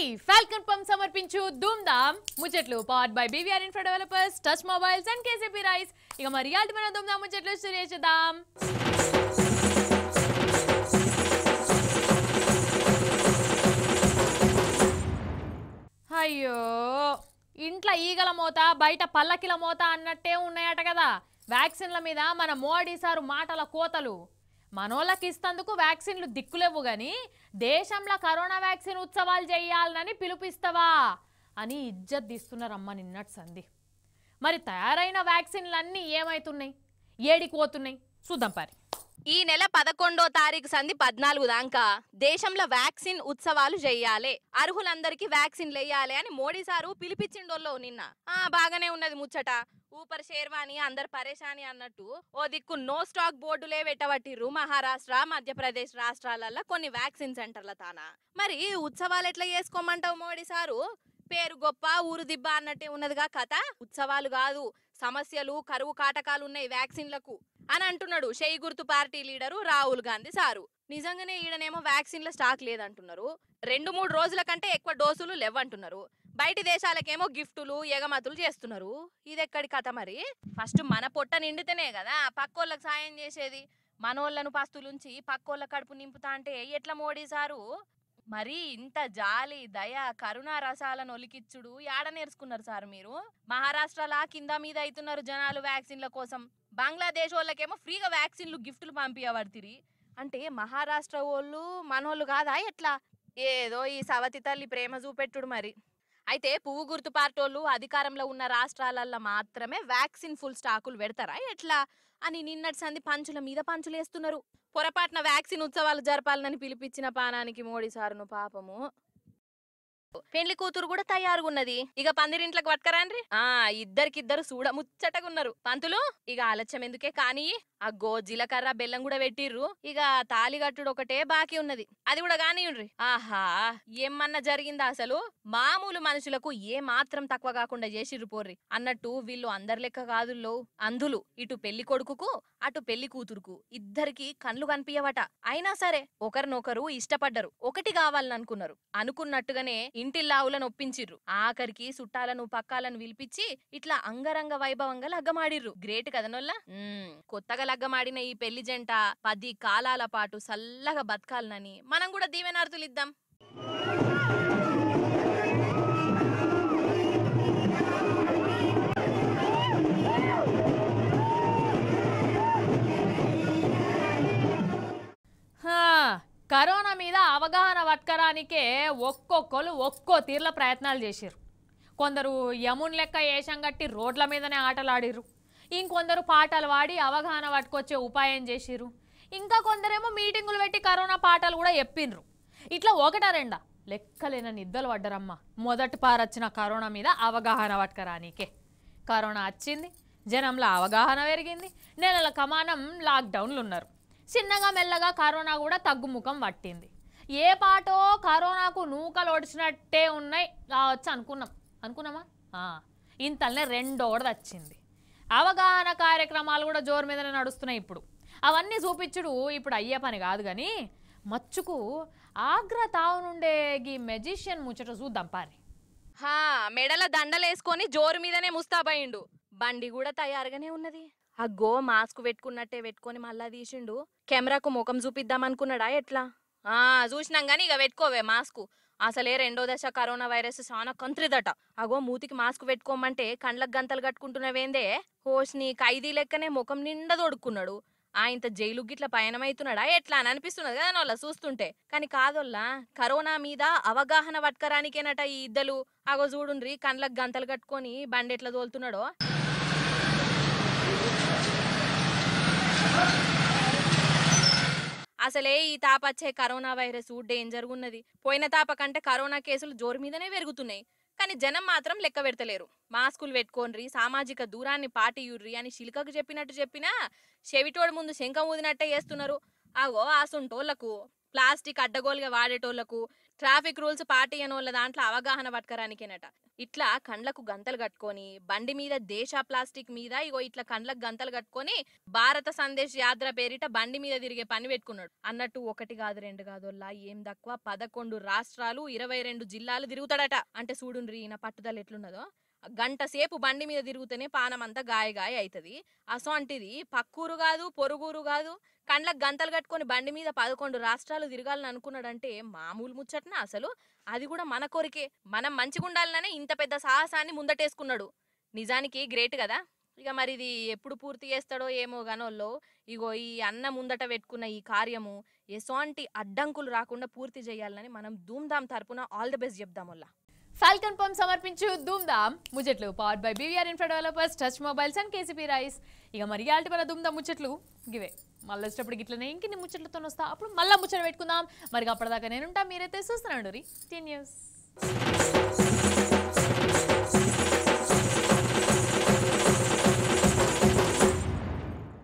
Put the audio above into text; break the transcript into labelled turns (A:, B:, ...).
A: Falcon pump సమర్పించు ధూమ్ ధామ్ ముచ్చట్లు powered by BVR infra developers touch mobiles and KCP rice ఇక మరి ఇయాల్టి మన ధూమ్ ధామ్ ముచ్చట్లు స్టోరీ చేద్దాం అయ్యో ఇంట్లో ఈగల మోత బయట పల్లకిల మోత అన్నట్టే ఉన్నాయట కదా వ్యాక్సిన్ల మీద మన మోడీ సారు మాటల కోతలు మనోళ్ళకి ఇస్తందుకు వ్యాక్సిన్లు దిక్కులేవు గాని దేశంలో కరోనా వ్యాక్సిన్ ఉత్సవాలు చేయాలని పిలుపిస్తావా అని ఇజ్జత్ తీస్తున్నారమ్మ నిన్నటి సంధి మరి తయారైన వ్యాక్సిన్లన్నీ ఏమైతున్నాయి ఏడికి పోతున్నాయి చూద్దాం పారి
B: ఈ నెల పదకొండో తారీఖు సంధి పద్నాలుగు దాకా దేశంలో వ్యాక్సిన్ ఉత్సవాలు చెయ్యాలి అర్హులందరికీ వ్యాక్సిన్లు వేయాలి అని మోడీ సారు పిలిపించిండోల్లో నిన్న ఆ బాగానే ఉన్నది ముచ్చట ఊపర్ షేర్వాణి అందరు పరేషాని అన్నట్టు ఓ దిక్కు నో స్టాక్ బోర్డులే పెట్టబట్టిర్రు మహారాష్ట్ర మధ్యప్రదేశ్ రాష్ట్రాలలో కొన్ని వ్యాక్సిన్ సెంటర్ల తానా మరి ఈ ఉత్సవాలు ఎట్లా చేసుకోమంటావు మోడీ సారు పేరు గొప్ప ఊరు దిబ్బ అన్నట్టే ఉన్నదిగా కథ ఉత్సవాలు కాదు సమస్యలు కరువు కాటకాలు ఉన్నాయి వ్యాక్సిన్లకు అని అంటున్నాడు షెయి గుర్తు party leader Rahul Gandhi sir నిజంగానే ఈడనేమో వ్యాక్సిన్ల స్టాక్ లేదంటున్నారు రెండు మూడు రోజుల కంటే ఎక్కువ డోసులు లేవంటున్నారు బయటి దేశాలకేమో గిఫ్టులు ఎగమతులు చేస్తున్నారు ఇది ఎక్కడి కథ మరి ఫస్ట్ మన పొట్ట నిండితేనే కదా పక్కోళ్ళకి సాయం చేసేది మనోళ్ళను పస్తులుంచి పక్కోళ్ళ కడుపు నింపుతా అంటే ఎట్లా మోడీ సారు మరి ఇంత జాలి దయ కరుణ రసాలను ఒలికిచ్చుడు యాడ నేర్చుకున్నారు సార్ మీరు మహారాష్ట్రలా కింద మీద అవుతున్నారు జనాలు వ్యాక్సిన్ల కోసం బంగ్లాదేశ్ వాళ్ళకేమో ఫ్రీగా వ్యాక్సిన్లు గిఫ్టులు పంపించబడుతుంది అంటే మహారాష్ట్ర వాళ్ళు మనోళ్ళు కాదా ఎట్లా ఏదో ఈ సవతి తల్లి ప్రేమ చూపెట్టుడు మరి అయితే పువ్వు గుర్తు పార్టోళ్ళు అధికారంలో ఉన్న రాష్ట్రాలల్లో మాత్రమే వ్యాక్సిన్ ఫుల్ స్టాకులు పెడతారా ఎట్లా అని నిన్నటి సంది పంచుల మీద పంచులు వేస్తున్నారు పొరపాటున వ్యాక్సిన్ ఉత్సవాలు జరపాలని పిలిపించిన పానానికి మోడీ సారును పాపము పెండ్లి కూతురు కూడా తయారుగా ఉన్నది ఇక పందిరింట్లకు పట్టుకరాండ్రి ఆ ఇద్దరికిద్దరు చూడ ముచ్చటగున్నారు పంతులు ఇక ఆలస్యం ఎందుకే కానీ అగ్గో జీలకర్ర బెల్లం కూడా పెట్టిర్రు ఇక తాలిగట్టుడు ఒకటే బాకీ ఉన్నది అది కూడా కానియుండ్రి ఆహా ఏమన్నా జరిగిందా అసలు మామూలు మనుషులకు ఏ మాత్రం తక్కువ కాకుండా చేసిర్రు పోర్రి అన్నట్టు వీళ్ళు అందరి లెక్క కాదుల్లో అందులు ఇటు పెళ్లి కొడుకుకు అటు పెళ్లి కూతురుకు ఇద్దరికి కళ్ళు కనిపించవట అయినా సరే ఒకరినొకరు ఇష్టపడ్డరు ఒకటి కావాలని అనుకున్నారు అనుకున్నట్టుగానే ఇంటిల్లావులను ఒప్పించిర్రు ఆఖరికి చుట్టాలను పక్కాలను పిలిపించి ఇట్లా అంగరంగ వైభవంగా లగ్గమాడిర్రు గ్రేట్ కదనొల్లా మ్మ్. కొత్తగా లగ్గమాడిన ఈ పెళ్లి జంట పది కాలాల పాటు సల్లగా బతకాలనని మనం కూడా దీవెనార్థులు ఇద్దాం
A: హా, కరోనా మీద అవగాహన పట్టుకరానికే ఒక్కొక్కరు ఒక్కో తీర్ల ప్రయత్నాలు చేసిర్రు కొందరు యమున్ లెక్క ఏషం కట్టి రోడ్ల మీదనే ఆటలాడిర్రు ఇంకొందరు పాటలు పాడి అవగాహన పట్టుకొచ్చే ఉపాయం చేసిర్రు ఇంకా కొందరేమో మీటింగులు పెట్టి కరోనా పాటలు కూడా చెప్పిండ్రు ఇట్లా ఒకటా రెండా లెక్కలేన నిద్దలు పడ్డరమ్మా మొదటి పారొచ్చిన కరోనా మీద అవగాహన పట్టుకరానికే కరోనా వచ్చింది జనంలో అవగాహన పెరిగింది నెలల కమానం లాక్డౌన్లు ఉన్నారు చిన్నగా మెల్లగా కరోనా కూడా తగ్గుముఖం పట్టింది ఏ పాటో కరోనాకు నూకలు ఒడిచినట్టే ఉన్నాయి రావచ్చు అనుకున్నాం అనుకున్నామా ఆ, ఇంతల్నే రెండోడది వచ్చింది అవగాహన కార్యక్రమాలు కూడా జోరు మీదనే నడుస్తున్నాయి ఇప్పుడు అవన్నీ చూపించుడు ఇప్పుడు అయ్యే పని కాదు కానీ మచ్చుకు ఆగ్రా తావు నుండే గీ మెజిషియన్ ముచ్చట చూద్దాం పారి
B: హా మెడల దండలేసుకొని జోరు మీదనే ముస్తాబయిండు బండి కూడా తయారుగానే ఉన్నది అగ్గో మాస్క్ పెట్టుకున్నట్టే పెట్టుకొని మళ్ళా తీసిండు కెమెరాకు ముఖం చూపిద్దాం అనుకున్నాడా ఎట్లా ఆ చూసినాం గానీ ఇక పెట్టుకోవే మాస్క్ అసలే రెండో దశ కరోనా వైరస్ చాలా కంత్రిదట అగో మూతికి మాస్క్ పెట్టుకోమంటే కండ్లకు గంతలు కట్టుకుంటున్నవేందే హోష్ని ఖైదీ లెక్కనే ముఖం నిండా తొడుక్కున్నాడు ఆ ఇంత జైలు గిట్ల పయనమైతున్నాడా ఎట్లా అని అనిపిస్తున్నది కదా వాళ్ళ చూస్తుంటే కానీ కాదోల్లా కరోనా మీద అవగాహన పట్టుకరానికేనట ఈ ఇద్దలు అగో చూడుండ్రి కండ్లకు గంతలు కట్టుకొని బండి ఎట్లా తోలుతున్నాడో అసలే ఈ తాపచ్చే కరోనా వైరస్ డేంజర్ ఉన్నది పోయిన తాప కంటే కరోనా కేసులు జోరు మీదనే పెరుగుతున్నాయి కానీ జనం మాత్రం లెక్క పెడతలేరు మాస్కులు పెట్టుకోండ్రి సామాజిక దూరాన్ని పాటియుర్రి అని శిల్కకు చెప్పినట్టు చెప్పినా చెవిటోడు ముందు శంఖం ఊదినట్టే చేస్తున్నారు ఆగో ఆసుంటోళ్లకు ప్లాస్టిక్ అడ్డగోలుగా వాడేటోళ్లకు ట్రాఫిక్ రూల్స్ పాటియని వాళ్ళ దాంట్లో అవగాహన పట్టుకరానికేనట ఇట్లా కండ్లకు గంతలు కట్టుకొని బండి మీద దేశ ప్లాస్టిక్ మీద ఇగో ఇట్లా కండ్లకు గంతలు కట్టుకొని భారత సందేశ్ యాత్ర పేరిట బండి మీద తిరిగే పని పెట్టుకున్నాడు అన్నట్టు ఒకటి కాదు రెండు కాదోల్లా ఏం తక్కువ పదకొండు రాష్ట్రాలు ఇరవై రెండు జిల్లాలు తిరుగుతాడట అంటే చూడుండ్రి ఈయన పట్టుదల ఎట్లున్నదో గంట సేపు బండి మీద తిరుగుతూనే పానం అంతా గాయ గాయ అవుతుంది అసొంటిది పక్కూరు కాదు పొరుగురు కాదు కండ్లకు గంతలు కట్టుకొని బండి మీద పదకొండు రాష్ట్రాలు తిరగాలని అనుకున్నాడంటే మామూలు ముచ్చట్నా అసలు అది కూడా మన కోరికే మనం మంచిగా ఉండాలనే ఇంత పెద్ద సాహసాన్ని ముందటేసుకున్నాడు నిజానికి గ్రేట్ కదా ఇక మరి ఇది ఎప్పుడు పూర్తి చేస్తాడో ఏమో గనోల్లో ఇగో ఈ అన్న ముందట పెట్టుకున్న ఈ కార్యము ఎసోంటి అడ్డంకులు రాకుండా పూర్తి చేయాలని మనం ధూమ్ధామ్ తరపున ఆల్ ది బెస్ట్ చెప్దాం వల్ల
A: ఫాల్కన్ పంప్ సమర్పించు ధూమ్ దామ్ ముచ్చట్లు power by BVR infra developers touch mobiles and KCP rice ఇక మరి ఆల్టి మన ధూమ్ దామ్ ముచ్చట్లు గివే మళ్ళీ వచ్చేటప్పుడు ఇట్లనే ఇంకిన్ని ముచ్చట్లతో వస్తా అప్పుడు మళ్ళీ ముచ్చట పెట్టుకుందాం మరి అప్పటిదాకా నేనుంటా మీరైతే చూస్తున్నాడు రీ టీ న్యూస్